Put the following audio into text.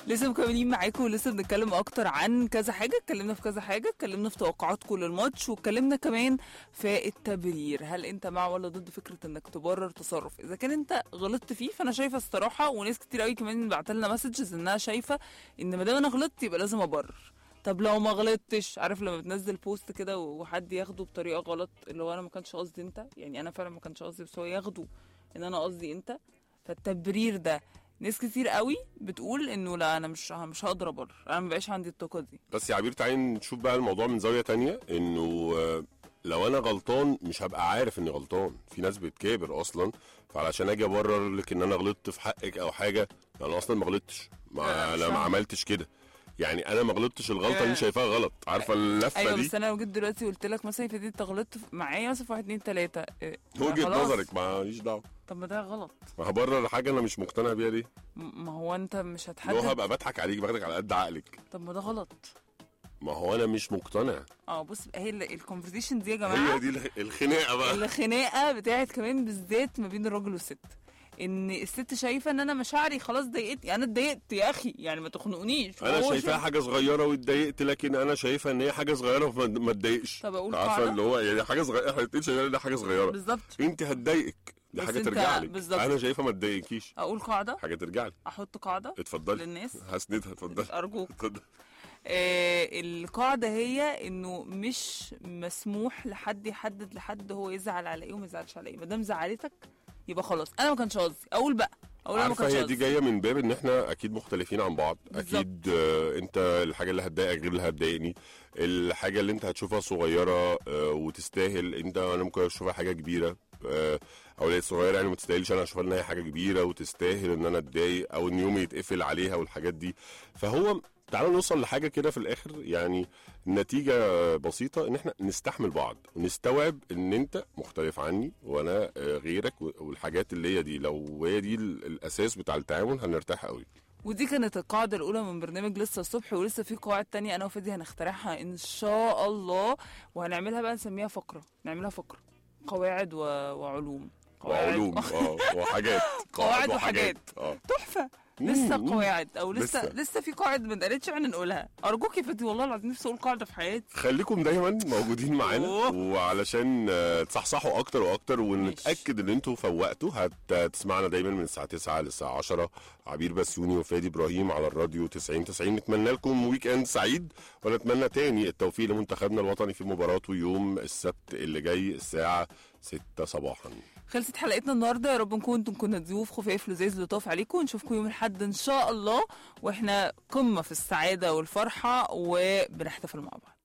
لسه مكملين معاكم ولسه بنتكلم اكتر عن كذا حاجه اتكلمنا في كذا حاجه اتكلمنا في توقعاتكم للماتش واتكلمنا كمان في التبرير هل انت مع ولا ضد فكره انك تبرر تصرف اذا كان انت غلطت فيه فانا شايفه الصراحه وناس كتير قوي كمان بعت لنا مسجز انها شايفه ان ما دام انا غلطت يبقى لازم ابرر طب لو ما غلطتش عارف لما بتنزل بوست كده وحد ياخده بطريقه غلط اللي هو انا ما كانش قصدي انت يعني انا فعلا ما كانش قصدي بس هو ياخده ان انا قصدي انت فالتبرير ده ناس كتير قوي بتقول انه لا انا مش مش هقدر ابرر انا ما بقاش عندي الطاقه دي بس يا عبير تعالي نشوف بقى الموضوع من زاويه تانية انه آه، لو انا غلطان مش هبقى عارف اني غلطان في ناس بتكابر اصلا فعلشان اجي ابرر لك ان انا غلطت في حقك او حاجه انا اصلا ما غلطتش لا، ما مش انا ما فاهمة. عملتش كده يعني انا ما غلطتش الغلطه اللي أيوة. انت شايفاها غلط عارفه اللفه ايوه دي بس انا لو جيت دلوقتي قلت لك مثلا فدي انت غلطت في- معايا مثلا في واحد اتنين تلاته إيه، وجهه خلاص. نظرك ماليش دعوه طب ما ده غلط ما هبرر حاجه انا مش مقتنع بيها ليه؟ م- ما هو انت مش اللي هتحدد هو هبقى بضحك عليك باخدك على قد عقلك طب ما ده غلط ما هو انا مش مقتنع اه بص هي الكونفرزيشن دي يا جماعه هي دي الخ- الخناقه بقى الخناقه بتاعت كمان بالذات ما بين الراجل والست ان الست شايفه ان انا مشاعري خلاص ضايقتني انا اتضايقت يا اخي يعني ما تخنقنيش انا وهو شايفاها شايف- حاجه صغيره واتضايقت لكن انا شايفه ان هي حاجه صغيره فما ما اتضايقش طب أقول عارفه قاعدة؟ اللي هو يعني حاجه صغيره احنا الاتنين شايفين إن دي حاجه صغيره بالظبط انت هتضايقك دي بس حاجه أنت- ترجع لك بالظبط. انا شايفه ما تضايقكيش اقول قاعده حاجه ترجع لك احط قاعده اتفضلي للناس هسندها اتفضلي ارجوك اتفضلي آه القاعده هي انه مش مسموح لحد يحدد لحد هو يزعل على ايه وما يزعلش على ايه ما دام زعلتك يبقى خلاص انا ما كانش قصدي اقول بقى اقول انا ما عارفه كانش هي دي قصدي جايه من باب ان احنا اكيد مختلفين عن بعض بالظبط. اكيد آه انت الحاجه اللي هتضايقك غير اللي هتضايقني الحاجه اللي انت هتشوفها صغيره آه وتستاهل انت انا ممكن اشوفها حاجه كبيره آه او اللي هي صغيره يعني ما تستاهلش انا اشوفها ان هي حاجه كبيره وتستاهل ان انا اتضايق او ان يومي يتقفل عليها والحاجات دي فهو تعالوا نوصل لحاجه كده في الاخر يعني النتيجه بسيطه ان احنا نستحمل بعض ونستوعب ان انت مختلف عني وانا آه، غيرك و- والحاجات اللي هي دي لو هي دي ال- الاساس بتاع التعامل هنرتاح قوي ودي كانت القاعدة الأولى من برنامج لسه الصبح ولسه في قواعد تانية أنا وفادي هنخترعها إن شاء الله وهنعملها بقى نسميها فقرة نعملها فقرة قواعد و... وعلوم قواعد وعلوم اه وحاجات قواعد وحاجات. اه تحفة لسه مم. قواعد أو لسه لسه. لسه في قواعد ما اتقالتش احنا نقولها أرجوك يا فادي والله العظيم نفسي أقول قاعدة في حياتي خليكم دايما موجودين معانا أوه. وعلشان آه، تصحصحوا اكتر واكتر ونتاكد ان انتوا فوقتوا هتسمعنا دايما من الساعه 9 للساعه 10 عبير بسيوني وفادي ابراهيم على الراديو 90 90 نتمنى لكم ويك اند سعيد ونتمنى تاني التوفيق لمنتخبنا الوطني في مباراته يوم السبت اللي جاي الساعه 6 صباحا خلصت حلقتنا النهارده يا رب نكون انتم كنا ضيوف خفاف لذيذ لطاف عليكم ونشوفكم يوم الاحد ان شاء الله واحنا قمه في السعاده والفرحه وبنحتفل مع بعض